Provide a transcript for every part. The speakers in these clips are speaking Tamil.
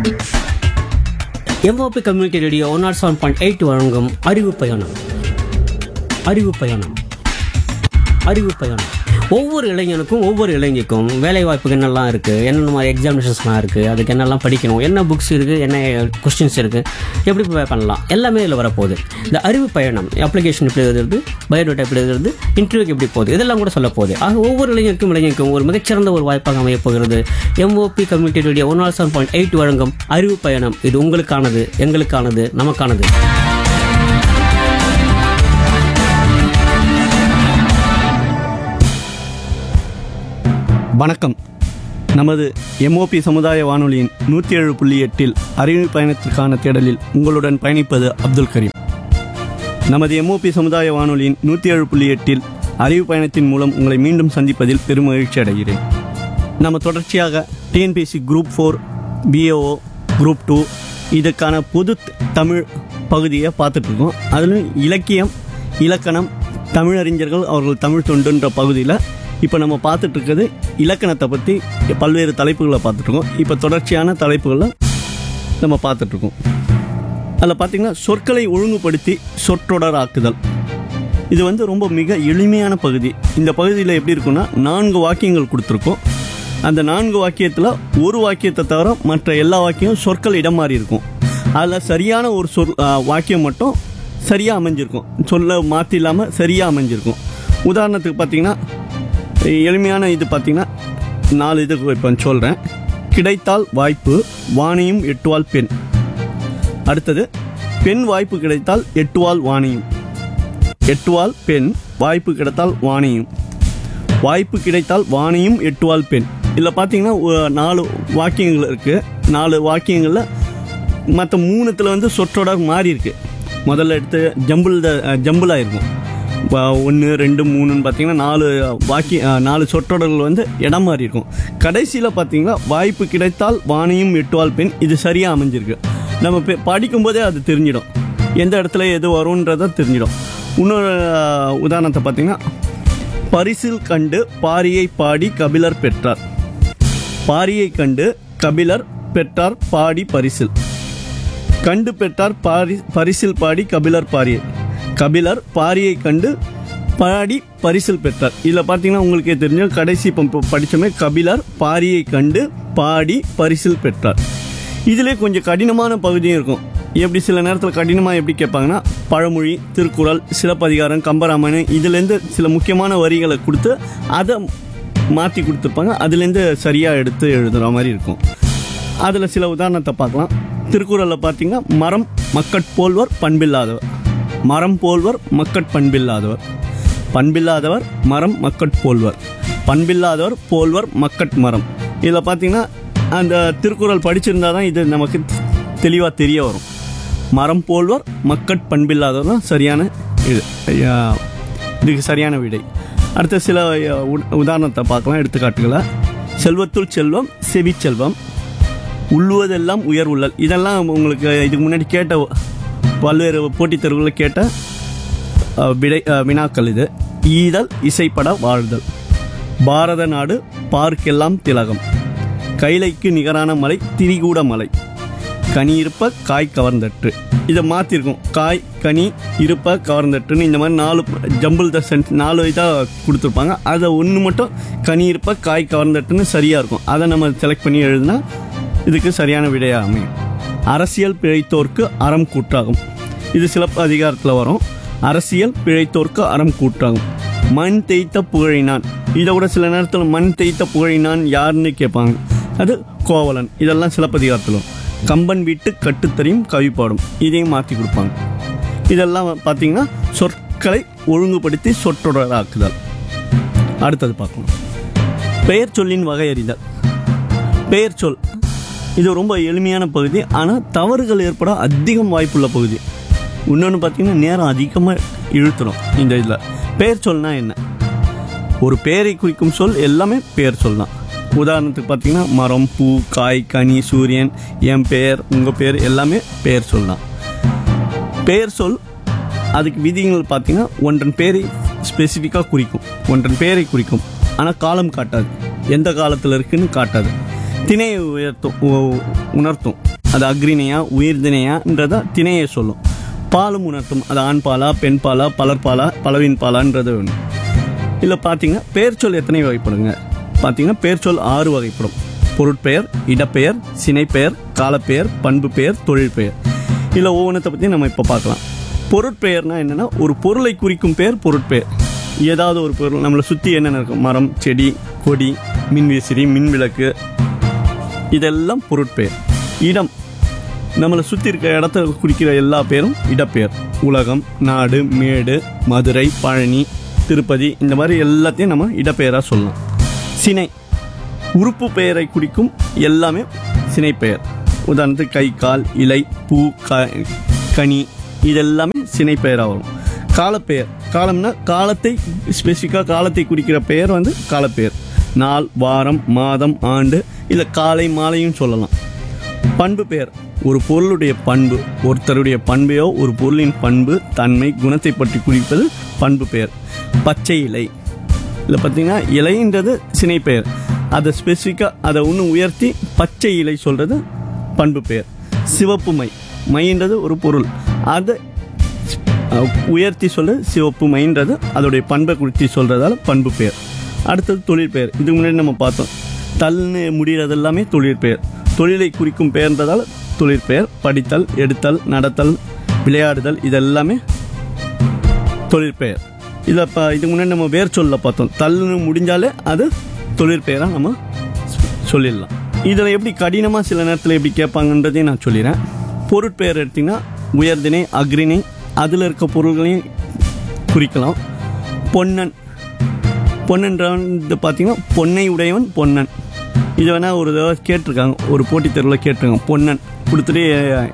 MOP community radio one naught seven point eight வழங்கும் அறிவு பயணம் அறிவு பயணம் அறிவு பயணம் ஒவ்வொரு இளைஞனுக்கும் ஒவ்வொரு இளைஞருக்கும் வேலை வாய்ப்புக்கு என்னெல்லாம் இருக்குது என்னென்ன மாதிரி எக்ஸாமினேஷன்ஸ்லாம் இருக்குது அதுக்கு என்னெல்லாம் படிக்கணும் என்ன புக்ஸ் இருக்குது என்ன கொஸ்டின்ஸ் இருக்குது எப்படி ப்ரிப்பேர் பண்ணலாம் எல்லாமே இதில் வரப்போகுது இந்த அறிவு பயணம் அப்ளிகேஷன் எப்படி எழுதுறது பயோடேட்டா எப்படி எழுதுறது இன்டர்வியூக்கு எப்படி போகுது இதெல்லாம் கூட சொல்ல போகுது ஆக ஒவ்வொரு இளைஞருக்கும் இளைஞருக்கும் ஒரு மிகச்சிறந்த ஒரு வாய்ப்பாக அமையப் போகிறது MOP community radio one naught seven point eight வழங்கும் அறிவு பயணம் இது உங்களுக்கானது எங்களுக்கானது நமக்கானது வணக்கம் நமது எம்ஓபி சமுதாய வானொலியின் நூற்றி ஏழு புள்ளி எட்டில் அறிவு பயணத்திற்கான தேடலில் உங்களுடன் பயணிப்பது அப்துல் கரீம் நமது எம்ஓபி சமுதாய வானொலியின் நூற்றி ஏழு புள்ளி எட்டில் அறிவு பயணத்தின் மூலம் உங்களை மீண்டும் சந்திப்பதில் பெரும் மகிழ்ச்சி அடைகிறேன் நம்ம தொடர்ச்சியாக TNPSC group four VAO group two இதுக்கான பொது த- தமிழ் பகுதியை பார்த்துட்ருக்கோம் அதிலும் இலக்கியம் இலக்கணம் தமிழறிஞர்கள் அவர்கள் தமிழ் தொண்டுன்ற பகுதியில் இப்போ நம்ம பார்த்துட்டு இருக்கிறது இலக்கணத்தை பற்றி பல்வேறு தலைப்புகளை பார்த்துட்ருக்கோம் இப்போ தொடர்ச்சியான தலைப்புகளை நம்ம பார்த்துட்ருக்கோம் அதில் பார்த்தீங்கன்னா சொற்களை ஒழுங்குபடுத்தி சொற்றொடராக்குதல் இது வந்து ரொம்ப மிக எளிமையான பகுதி இந்த பகுதியில் எப்படி இருக்குன்னா நான்கு வாக்கியங்கள் கொடுத்துருக்கோம் அந்த நான்கு வாக்கியத்தில் ஒரு வாக்கியத்தை தவிர மற்ற எல்லா வாக்கியம் சொற்கள் இடம் மாறி இருக்கும் அதில் சரியான ஒரு சொல் ஆ, வாக்கியம் மட்டும் சரியாக அமைஞ்சிருக்கும் சொல்ல மாற்றி இல்லாமல் சரியாக அமைஞ்சிருக்கும் உதாரணத்துக்கு பார்த்தீங்கன்னா எளிமையான இது பார்த்தீங்கன்னா நாலு இது இப்போ சொல்கிறேன் கிடைத்தால் வாய்ப்பு வாணியும் எட்டுவால் பெண் அடுத்தது பெண் வாய்ப்பு கிடைத்தால் எட்டுவால் வாணியும் எட்டுவால் பெண் வாய்ப்பு கிடைத்தால் வாணியும் வாய்ப்பு கிடைத்தால் வாணியும் எட்டுவால் பெண் இதில் பார்த்தீங்கன்னா ஒ- நாலு வாக்கியங்கள் இருக்குது நாலு வாக்கியங்களில் மற்ற மூணுத்தில் வந்து சொற்றொடர் மாறி இருக்கு முதல்ல எடுத்து ஜம்பிள் ஜம்பிளாக இருக்கும் ஒன்று ரெண்டு மூணுன்னு பார்த்தீங்கன்னா நாலு வாக்கிய அஹ், நாலு சொற்றொடர்கள் வந்து இடம் மாறி இருக்கும் கடைசியில் பார்த்தீங்கன்னா வாய்ப்பு கிடைத்தால் வாணியும் எட்டுவால் பெண் இது சரியாக அமைஞ்சிருக்கு நம்ம பெ- படிக்கும்போதே அது தெரிஞ்சிடும் எந்த இடத்துல எது வரும்ன்றதை தெரிஞ்சிடும் இன்னொரு அஹ், உதாரணத்தை பார்த்தீங்கன்னா பரிசில் கண்டு பாரியை பாடி கபிலர் பெற்றார் பாரியை கண்டு கபிலர் பெற்றார் பாடி பரிசில் கண்டு பெற்றார் பாரி பரிசில் பாடி கபிலர் பாரியை கபிலர் பாரியை கண்டு பாடி பரிசில் பெற்றார் இதில் பார்த்தீங்கன்னா உங்களுக்கே தெரிஞ்ச கடைசி இப்போ படித்தோமே கபிலர் பாரியை கண்டு பாடி பரிசில் பெற்றார் இதிலே கொஞ்சம் கடினமான பகுதியும் இருக்கும் எப்படி சில நேரத்தில் கடினமாக எப்படி கேட்பாங்கன்னா பழமொழி திருக்குறள் சிலப்பதிகாரம் கம்பராமாயணம் இதுலேருந்து சில முக்கியமான வரிகளை கொடுத்து அதை மாற்றி கொடுத்துருப்பாங்க அதுலேருந்து சரியாக எடுத்து எழுதுகிற மாதிரி இருக்கும் அதில் சில உதாரணத்தை பார்க்கலாம் திருக்குறளில் பார்த்தீங்கன்னா மரம் மக்கட் போல்வர் பண்பில்லாதவர் மரம் போல்வர் மக்கட் பண்பில்லாதவர் பண்பில்லாதவர் மரம் மக்கட் போல்வர் பண்பில்லாதவர் போல்வர் மக்கட் மரம் இதில் பார்த்தீங்கன்னா அந்த திருக்குறள் படிச்சிருந்தா தான் இது நமக்கு தெளிவாக தெரிய வரும் மரம் போல்வர் மக்கட் பண்பில்லாதவர் தான் சரியான இது ஐயா, இதுக்கு சரியான விடை அடுத்த சில அஹ், உ- உதாரணத்தை பார்க்கலாம் எடுத்துக்காட்டுகளை செல்வத்துள் செல்வம் செவிச்செல்வம் உள்ளுவதெல்லாம் உயர் உள்ளல் இதெல்லாம் உங்களுக்கு இதுக்கு முன்னாடி கேட்ட பல்வேறு போட்டித் தேர்வுகளில் கேட்ட அஹ், விடை அஹ், வினாக்கள் இது ஈதல் இசைப்பட வாழ்தல் பாரத நாடு பார்க்கெல்லாம் திலகம் கைலைக்கு நிகரான மலை திரிகூட மலை கனி இருப்ப காய் கவர்ந்தற்று இதை மாற்றிருக்கோம் காய் கனி இருப்ப கவர்ந்தற்றுன்னு இந்த மாதிரி நாலு ஜம்பிள் த சென்ட் நாலு இதாக கொடுத்துருப்பாங்க அதை ஒன்று மட்டும் கனி இருப்ப காய் கவர்ந்தட்டுன்னு சரியாக இருக்கும் அதை நம்ம செலக்ட் பண்ணி எழுதுனா இதுக்கு சரியான விடையாக அமையும் அரசியல் பிழைத்தோர்க்கு அறம் கூட்டாகும் இது சிலப்ப அதிகாரத்தில் வரும் அரசியல் பிழைத்தோர்க்கு அறம் கூட்டாகும் மண் தேய்த்த புகழினான் இதை கூட சில நேரத்தில் மண் தேய்த்த புகழினான் யாருன்னு கேட்பாங்க அது கோவலன் இதெல்லாம் சிலப்பதிகாரத்தில் வரும். கம்பன் வீட்டு கட்டுத்தறியும் கவி பாடும் இதையும் மாற்றி கொடுப்பாங்க இதெல்லாம் பார்த்தீங்கன்னா சொற்களை ஒழுங்குபடுத்தி சொற்றொடராக்குதல் அடுத்தது பார்க்கலாம் பெயர் சொல்லின் வகையறிதல் பெயர் சொல் இது ரொம்ப எளிமையான பகுதி ஆனால் தவறுகள் ஏற்பட அதிகம் வாய்ப்புள்ள பகுதி இன்னொன்று பார்த்தீங்கன்னா நேரம் அதிகமாக இழுத்துடும் இந்த இதில் பெயர் சொல்னா என்ன ஒரு பெயரை குறிக்கும் சொல் எல்லாமே பெயர் சொல் தான் உதாரணத்துக்கு பார்த்தீங்கன்னா மரம் பூ காய் கனி சூரியன் என் பெயர் உங்கள் பெயர் எல்லாமே பெயர் சொல் தான் பெயர் சொல் அதுக்கு விதிகள் பார்த்தீங்கன்னா ஒன்றன் பெயரை ஸ்பெசிஃபிக்காக குறிக்கும் ஒன்றன் பெயரை குறிக்கும் ஆனால் காலம் காட்டாது எந்த காலத்தில் இருக்குன்னு காட்டாது திணையை உயர்த்தும் உ- உணர்த்தும் அது அக்ரிணையா உயிர்திணையான்றத திணையை சொல்லும் பாலும் உணர்த்தும் அது ஆண் பாலா பெண் பாலா பலர்பாலா பலவின் பாலான்றது ஒன்று இல்லை பார்த்தீங்கன்னா பெயர்ச்சொல் எத்தனை வகைப்படுங்க பார்த்தீங்கன்னா பெயர்ச்சொல் ஆறு வகைப்படும் பொருட்பெயர் இடப்பெயர் சினைப்பெயர் காலப்பெயர் பண்பு பெயர் தொழில் பெயர் இதில் ஒவ்வொன்றத்தை பற்றி நம்ம இப்போ பார்க்கலாம் பொருட்பெயர்னா என்னென்னா ஒரு பொருளை குறிக்கும் பெயர் பொருட்பெயர் ஏதாவது ஒரு பொருள் நம்மளை சுற்றி என்னென்ன இருக்கும் மரம் செடி கொடி மின்விசிறி மின்விளக்கு இதெல்லாம் பொருட்பெயர் இடம் நம்மளை சுற்றி இருக்க இடத்த குறிக்கிற எல்லா பேரும் இடப்பெயர் உலகம் நாடு மேடு மதுரை பழனி திருப்பதி இந்த மாதிரி எல்லாத்தையும் நம்ம இடப்பெயராக சொல்லலாம் சினை உறுப்பு பெயரை குறிக்கும் எல்லாமே சினைப்பெயர் உதாரணத்துக்கு கை கால் இலை பூ க கனி இதெல்லாமே சினைப்பெயராக வரும் காலப்பெயர் காலம்னா காலத்தை ஸ்பெசிஃபிக்காக காலத்தை குறிக்கிற பெயர் வந்து காலப்பெயர் நாள் வாரம் மாதம் ஆண்டு இல்லை காலை மாலையும் சொல்லலாம் பண்பு பெயர் ஒரு பொருளுடைய பண்பு ஒருத்தருடைய பண்பையோ ஒரு பொருளின் பண்பு தன்மை குணத்தை பற்றி குறிப்பது பண்பு பெயர் பச்சை இலை இல்லை பார்த்தீங்கன்னா இலைன்றது சினை பெயர் அதை ஸ்பெசிஃபிக்காக அதை இன்னும் உயர்த்தி பச்சை இலை சொல்கிறது பண்பு பெயர் சிவப்பு மை மைன்றது ஒரு பொருள் அதை அஹ், உயர்த்தி சொல்றது சிவப்பு மைன்றது அதோடைய பண்பை குறித்து சொல்கிறதால பண்பு பெயர் அடுத்தது தொழில் பெயர் இதுக்கு முன்னாடி நம்ம பார்த்தோம் தல்னு முடிகிறது எல்லாமே தொழில் பெயர் தொழிலை குறிக்கும் பெயர்ன்றதால தொழில் பெயர் படித்தல் எடுத்தல் நடத்தல் விளையாடுதல் இதெல்லாமே தொழிற்பெயர் இதை இப்போ இதுக்கு முன்னாடி நம்ம வேர் சொல்ல பார்த்தோம் தள்ளுன்னு முடிஞ்சாலே அது தொழிற்பெயராக நம்ம சொல்லிடலாம் இதில் எப்படி கடினமாக சில நேரத்தில் எப்படி கேட்பாங்கன்றதையும் நான் சொல்லிடுறேன் பொருட்பெயர் எடுத்திங்கன்னா உயர்திணை அக்ரிணை அதில் இருக்க பொருள்களையும் குறிக்கலாம் பொன்னன் பொன்னன்றவன் இது பார்த்தீங்கன்னா பொன்னை உடையவன் பொன்னன் இது வேணால் ஒரு தடவை கேட்டிருக்காங்க ஒரு போட்டித் தேர்வில் கேட்டிருக்காங்க பொன்னன் கொடுத்துட்டு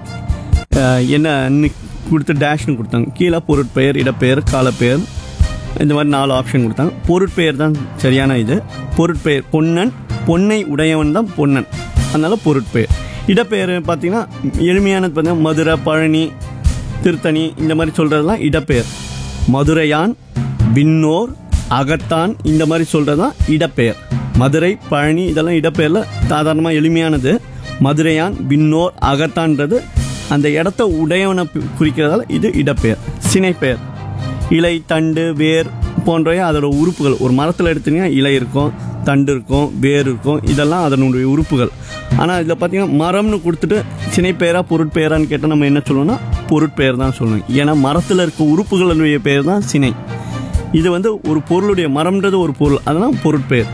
அஹ், என்ன கொடுத்து டேஷ்னு கொடுத்தாங்க கீழே பொருட்பெயர் இடப்பெயர் காலப்பெயர் இந்த மாதிரி நாலு ஆப்ஷன் கொடுத்தாங்க பொருட்பெயர் தான் சரியான இது பொருட்பெயர் பொன்னன் பொன்னை உடையவன் தான் பொன்னன் அதனால பொருட்பெயர் இடப்பெயர் பார்த்தீங்கன்னா எளிமையானது பார்த்தீங்கன்னா மதுரை பழனி திருத்தணி இந்த மாதிரி சொல்கிறதெல்லாம் இடப்பெயர் மதுரையான் விண்ணோர் அகத்தான் இந்த மாதிரி சொல்கிறது தான் இடப்பெயர் மதுரை பழனி இதெல்லாம் இடப்பெயரில் சாதாரணமாக எளிமையானது மதுரையான் விண்ணோர் அகத்தான்றது அந்த இடத்த உடையவனை பி- குறிக்கிறதால இது இடப்பெயர் சினைப்பெயர் இலை தண்டு வேர் போன்றவை அதோட உறுப்புகள் ஒரு மரத்தில் எடுத்தீங்கன்னா இலை இருக்கும் தண்டு இருக்கும் வேர் இருக்கும் இதெல்லாம் அதனுடைய உறுப்புகள் ஆனால் இதில் பார்த்தீங்கன்னா மரம்னு கொடுத்துட்டு சினைப்பெயரா பொருட்பெயரான்னு கேட்டால் நம்ம என்ன சொல்லணும்னா பொருட்பெயர் தான் சொல்லணும் ஏன்னா மரத்தில் இருக்க உறுப்புகளுடைய பெயர் தான் சினை இது வந்து ஒரு பொருளுடைய மரம்ன்றது ஒரு பொருள் அதெல்லாம் பொருட்பெயர்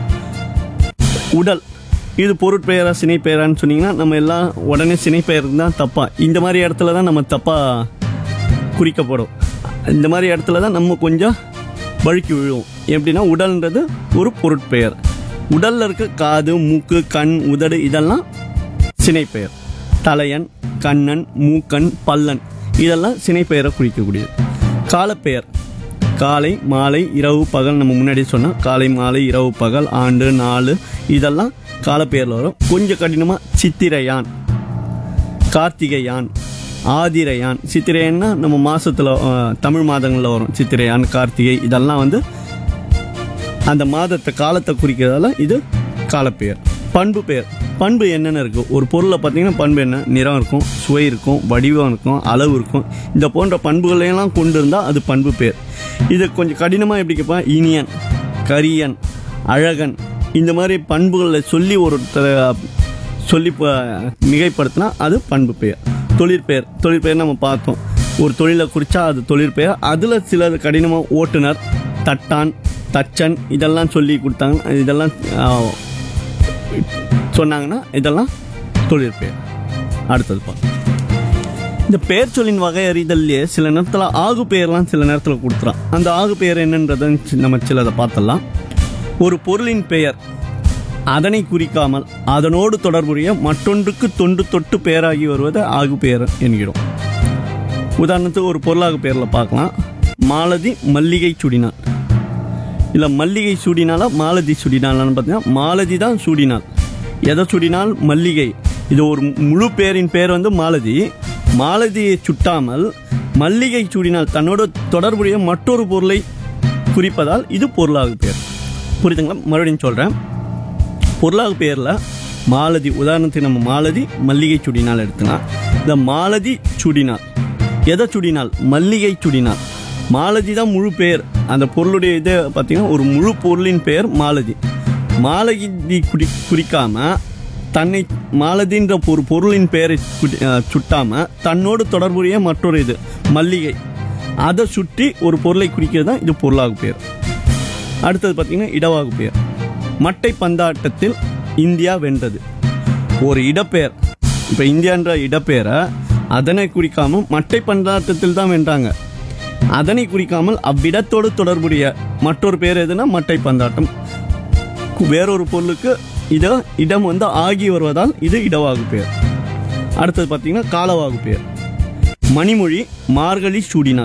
உடல் இது பொருட்பெயரா சினைப்பெயரான்னு சொன்னீங்கன்னா நம்ம எல்லாம் உடனே சினைப்பெயர் தான் தப்பா இந்த மாதிரி இடத்துல தான் நம்ம தப்பா குறிக்கப்படும் இந்த மாதிரி இடத்துல தான் நம்ம கொஞ்சம் வழுக்கி விழுவோம் எப்படின்னா உடல்ன்றது ஒரு பொருட்பெயர் உடல்ல இருக்க காது மூக்கு கண் உதடு இதெல்லாம் சினைப்பெயர் தலையன் கண்ணன் மூக்கன் பல்லன் இதெல்லாம் சினைப்பெயரை குறிக்கக்கூடியது காலப்பெயர் காலை மாலை இரவு பகல் நம்ம முன்னாடி சொன்னோம் காலை மாலை இரவு பகல் ஆண்டு நாள் இதெல்லாம் காலப்பெயரில் வரும் கொஞ்சம் கடினமாக சித்திரையான் கார்த்திகையான் ஆதிரையான் சித்திரையான்னா நம்ம மாசத்துல அஹ், தமிழ் மாதங்களில் வரும் சித்திரையான் கார்த்திகை இதெல்லாம் வந்து அந்த மாதத்தை காலத்தை குறிக்கிறதால இது காலப்பெயர் பண்பு பெயர் பண்பு என்னென்ன இருக்குது ஒரு பொருளை பார்த்தீங்கன்னா பண்பு என்ன நிறம் இருக்கும் சுவை இருக்கும் வடிவம் இருக்கும் அளவு இருக்கும் இந்த போன்ற பண்புகளையெல்லாம் கொண்டு இருந்தால் அது பண்பு பெயர் இது கொஞ்சம் கடினமாக எப்படி கேட்பான் இனியன் கரியன் அழகன் இந்த மாதிரி பண்புகளை சொல்லி ஒருத்தரை சொல்லி ப- மிகைப்படுத்தினா அது பண்பு பெயர் தொழிற்பெயர் தொழிற்பெயர் நம்ம பார்த்தோம் ஒரு தொழிலை குறிச்சா அது தொழிற்பெயர் அதில் சிலது கடினமாக ஓட்டுநர் தட்டான் தச்சன் இதெல்லாம் சொல்லி கொடுத்தாங்க இதெல்லாம் ஆ, சொன்னாங்கன்னா இதெல்லாம் தொழிற்பெயர் அடுத்தது பார்ப்போம் இந்த பெயர் சொல்லின் வகை அறிதல்லையே சில நேரத்தில் ஆகு பெயர்லாம் சில நேரத்தில் கொடுத்துறான் அந்த ஆகு பெயர் என்னன்றதை சி- நம்ம சிலதை பார்த்தலாம் ஒரு பொருளின் பெயர் அதனை குறிக்காமல் அதனோடு தொடர்புடைய மற்றொன்றுக்கு தொண்டு தொட்டு பெயராகி வருவது ஆகு பெயர் என்கிறோம் உதாரணத்துக்கு ஒரு பொருளாக பெயரில் பார்க்கலாம் மாலதி மல்லிகை சுடினாள் இல்லை மல்லிகை சூடினாலா மாலதி சூடினாலான்னு பார்த்தீங்கன்னா மாலதி தான் சூடினாள் எதை சூடினால் மல்லிகை இது ஒரு முழு பேரின் பேர் வந்து மாலதி மாலதியை சுட்டாமல் மல்லிகை சூடினால் தன்னோட தொடர்புடைய மற்றொரு பொருளை குறிப்பதால் இது பொருளாகு பெயர் புரியுதுங்களா மறுபடியும் சொல்கிறேன் பொருளாகு பெயரில் மாலதி உதாரணத்துக்கு நம்ம மாலதி மல்லிகை சுடினால் எடுத்தனா இந்த மாலதி சுடினால் எதை சுடினால் மல்லிகை சுடினால் மாலதி தான் முழு பெயர் அந்த பொருளுடைய இதை பார்த்தீங்கன்னா ஒரு முழு பொருளின் பெயர் மாலதி மாலதி குடி குறிக்காம தன்னை மாலதின்ற ஒரு பொருளின் பெயரை சுட்டி- அஹ் சுட்டாம தன்னோடு தொடர்புடைய மற்றொரு இது மல்லிகை அதை சுட்டி ஒரு பொருளை குறிக்கிறது தான் இது பொருளாகு பெயர் அடுத்தது பார்த்தீங்கன்னா இடவாகு பெயர் மட்டை பந்தாட்டத்தில் இந்தியா வென்றது ஒரு இடப்பெயர் இப்போ இந்தியான்ற இடப்பெயரை அதனை குறிக்காம மட்டை பந்தாட்டத்தில் தான் வென்றாங்க அதனை குறிக்காமல் அவ்விடத்தோடு தொடர்புடைய மற்றொரு பெயர் எதுனா மட்டை பந்தாட்டம் வேறொரு பொருளுக்கு இத இடம் வந்து ஆகி வருவதால் இது இடவாகு பெயர் அடுத்தது பார்த்தீங்கன்னா காலவாகு பெயர் மணிமொழி மார்கழி சூடினார்